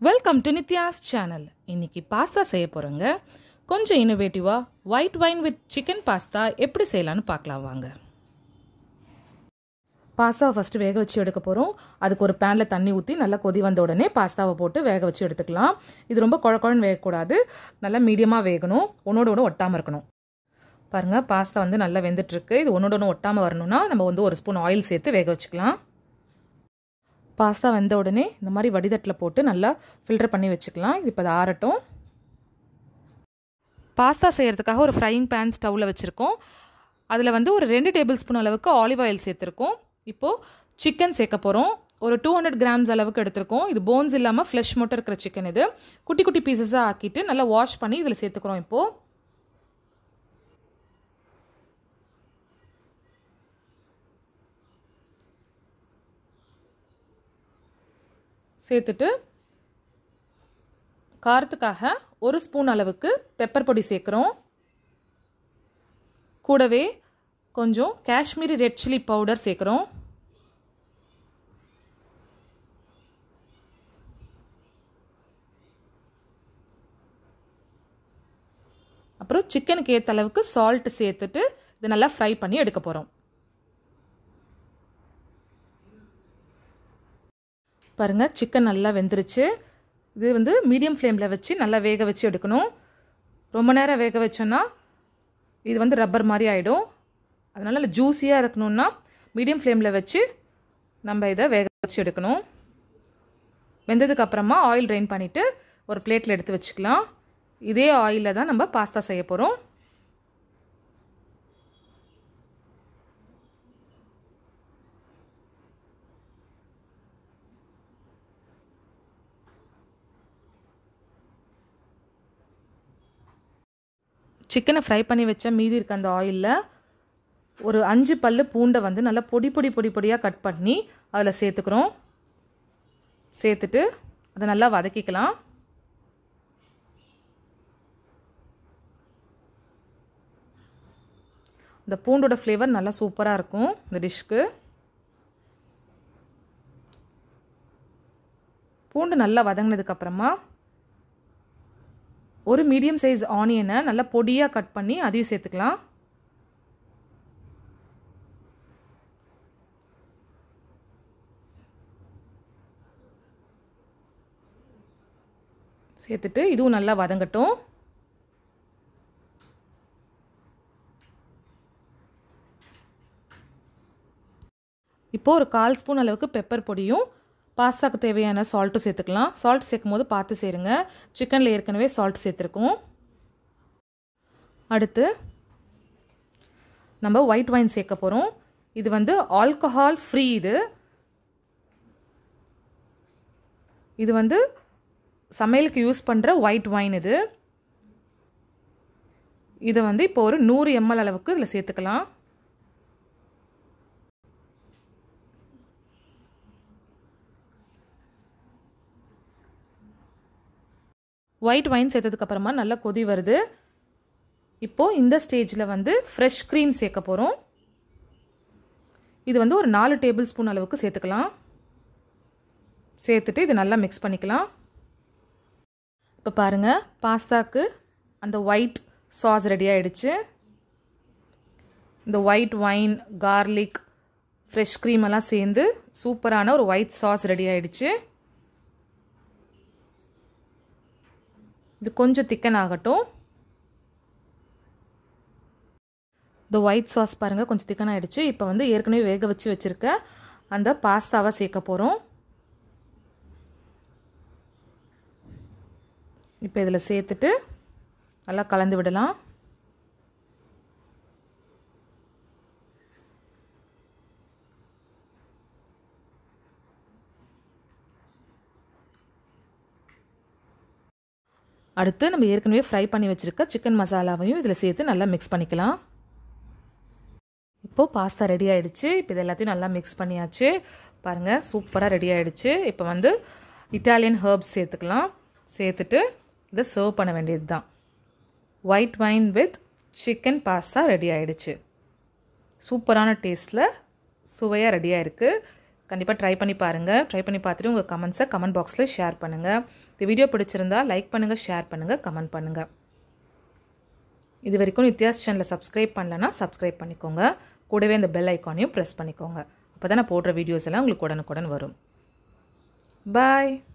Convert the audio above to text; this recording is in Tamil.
வெல்கம் டு நித்யாஸ் சேனல் இன்னைக்கு பாஸ்தா செய்ய போகிறோங்க கொஞ்சம் இன்னோவேட்டிவாக white wine with chicken pasta எப்படி செய்யலான்னு பார்க்கலாம் வாங்க பாஸ்தாவை ஃபஸ்ட்டு வேக வச்சு எடுக்க போகிறோம் அதுக்கு ஒரு பேனில் தண்ணி ஊற்றி நல்லா கொதி வந்த உடனே பாஸ்தாவை போட்டு வேக வச்சு எடுத்துக்கலாம் இது ரொம்ப குழ குழன்னு வேகக்கூடாது நல்லா மீடியமாக வேகணும் ஒன்றோட ஒன்று ஒட்டாமல் இருக்கணும் பாருங்கள் பாஸ்தா வந்து நல்லா வெந்துட்டுருக்கு இது ஒன்றோட ஒன்று ஒட்டாமல் வரணும்னா நம்ம வந்து ஒரு ஸ்பூன் ஆயில் சேர்த்து வேக வச்சுக்கலாம் பாஸ்தா வெந்த உடனே இந்த மாதிரி வடிதட்டில் போட்டு நல்லா ஃபில்டர் பண்ணி வச்சுக்கலாம் இது இப்போ அது ஆறட்டும் பாஸ்தா செய்கிறதுக்காக ஒரு ஃப்ரையிங் பேன் ஸ்டவ்வில் வச்சுருக்கோம் அதில் வந்து ஒரு ரெண்டு டேபிள் ஸ்பூன் அளவுக்கு ஆலிவ் ஆயில் சேர்த்துருக்கோம் இப்போது சிக்கன் சேர்க்க போகிறோம் ஒரு டூ ஹண்ட்ரட் கிராம்ஸ் அளவுக்கு எடுத்திருக்கோம் இது போன்ஸ் இல்லாமல் ஃப்ளஷ் மட்டும் இருக்கிற சிக்கன் இது குட்டி குட்டி பீசஸாக ஆக்கிட்டு நல்லா வாஷ் பண்ணி இதில் சேர்த்துக்கிறோம் இப்போது சேர்த்துட்டு காரத்துக்காக ஒரு ஸ்பூன் அளவுக்கு பெப்பர் பொடி சேர்க்குறோம் கூடவே கொஞ்சம் காஷ்மீரி ரெட் சில்லி பவுடர் சேர்க்குறோம் அப்புறம் சிக்கனுக்கு ஏற்ற அளவுக்கு சால்ட் சேர்த்துட்டு இதை நல்லா ஃப்ரை பண்ணி எடுக்க போகிறோம் பாருங்கள் சிக்கன் நல்லா வெந்துருச்சு இது வந்து மீடியம் ஃப்ளேமில் வச்சு நல்லா வேக வச்சு எடுக்கணும் ரொம்ப நேரம் வேக வச்சோன்னா இது வந்து ரப்பர் மாதிரி ஆகிடும் அதனால் ஜூஸியாக இருக்கணும்னா மீடியம் ஃப்ளேமில் வச்சு நம்ம இதை வேக வச்சு எடுக்கணும் வெந்ததுக்கு அப்புறமா ஆயில் ட்ரைன் பண்ணிவிட்டு ஒரு பிளேட்டில் எடுத்து வச்சுக்கலாம் இதே ஆயிலில் தான் நம்ம பாஸ்தா செய்ய போகிறோம் சிக்கனை ஃப்ரை பண்ணி வச்ச மீதி இருக்க அந்த ஆயிலில் ஒரு அஞ்சு பல் பூண்டை வந்து நல்லா பொடி பொடி பொடி பொடியாக கட் பண்ணி அதில் சேர்த்துக்கிறோம் சேர்த்துட்டு அதை நல்லா வதக்கிக்கலாம் இந்த பூண்டோட ஃப்ளேவர் நல்லா சூப்பராக இருக்கும் இந்த டிஷ்க்கு பூண்டு நல்லா வதங்கினதுக்கப்புறமா ஒரு மீடியம் சைஸ் ஆனியனை நல்லா பொடியாக கட் பண்ணி அதையும் சேர்த்துக்கலாம் சேர்த்துட்டு இதுவும் நல்லா வதங்கட்டும் இப்போது ஒரு கால் ஸ்பூன் அளவுக்கு பெப்பர் பொடியும் பாஸ்தாக்கு தேவையான சால்ட்டும் சேர்த்துக்கலாம் சால்ட் சேர்க்கும் போது பார்த்து சேருங்க சிக்கனில் ஏற்கனவே சால்ட் சேர்த்துருக்கோம் அடுத்து நம்ம ஒயிட் வைன் சேர்க்க போகிறோம் இது வந்து ஆல்கஹால் ஃப்ரீ இது இது வந்து சமையலுக்கு யூஸ் பண்ணுற ஒயிட் வைன் இது இதை வந்து இப்போ ஒரு நூறு எம்எல் அளவுக்கு இதில் சேர்த்துக்கலாம் ஒயிட் வைன் சேர்த்ததுக்கப்புறமா நல்லா கொதி வருது இப்போது இந்த ஸ்டேஜில் வந்து ஃப்ரெஷ் க்ரீம் சேர்க்க போகிறோம் இது வந்து ஒரு நாலு டேபிள் ஸ்பூன் அளவுக்கு சேர்த்துக்கலாம் சேர்த்துட்டு இது நல்லா மிக்ஸ் பண்ணிக்கலாம் இப்போ பாருங்கள் பாஸ்தாக்கு அந்த ஒயிட் சாஸ் ரெடி ஆகிடுச்சு இந்த white wine garlic fresh cream எல்லாம் சேர்ந்து சூப்பரான ஒரு ஒயிட் சாஸ் ரெடி ஆகிடுச்சு இது கொஞ்சம் திக்கன் ஆகட்டும் இந்த ஒயிட் சாஸ் பாருங்கள் கொஞ்சம் திக்கன் ஆகிடுச்சு இப்போ வந்து ஏற்கனவே வேக வச்சு வச்சுருக்க அந்த பாஸ்தாவை சேர்க்க போகிறோம் இப்போ இதில் சேர்த்துட்டு நல்லா கலந்து விடலாம் அடுத்து நம்ம ஏற்கனவே ஃப்ரை பண்ணி வச்சுருக்க சிக்கன் மசாலாவையும் இதில் சேர்த்து நல்லா மிக்ஸ் பண்ணிக்கலாம் இப்போது பாஸ்தா ரெடி ஆகிடுச்சு இப்போ இது எல்லாத்தையும் நல்லா மிக்ஸ் பண்ணியாச்சு பாருங்கள் சூப்பராக ரெடி ஆகிடுச்சு இப்போ வந்து இட்டாலியன் ஹர்ப்ஸ் சேர்த்துக்கலாம் சேர்த்துட்டு இதை சர்வ் பண்ண வேண்டியது தான் white wine with chicken pasta ready ஆகிடுச்சு சூப்பரான டேஸ்ட்டில் சுவையாக ரெடியாக இருக்குது கண்டிப்பாக ட்ரை பண்ணி பாருங்கள் ட்ரை பண்ணி பார்த்துட்டு உங்கள் கமெண்ட்ஸை கமெண்ட் பாக்ஸில் ஷேர் பண்ணுங்கள் இந்த வீடியோ பிடிச்சிருந்தா லைக் பண்ணுங்கள் ஷேர் பண்ணுங்கள் கமெண்ட் பண்ணுங்கள் இது வரைக்கும் நித்யாஸ் சேனலை சப்ஸ்கிரைப் பண்ணலன்னா சப்ஸ்கிரைப் பண்ணிக்கோங்க கூடவே இந்த பெல் ஐக்கானையும் ப்ரெஸ் பண்ணிக்கோங்க அப்போ தான் நான் போடுற வீடியோஸ் எல்லாம் உங்களுக்கு உடனுக்குடன் வரும் பாய்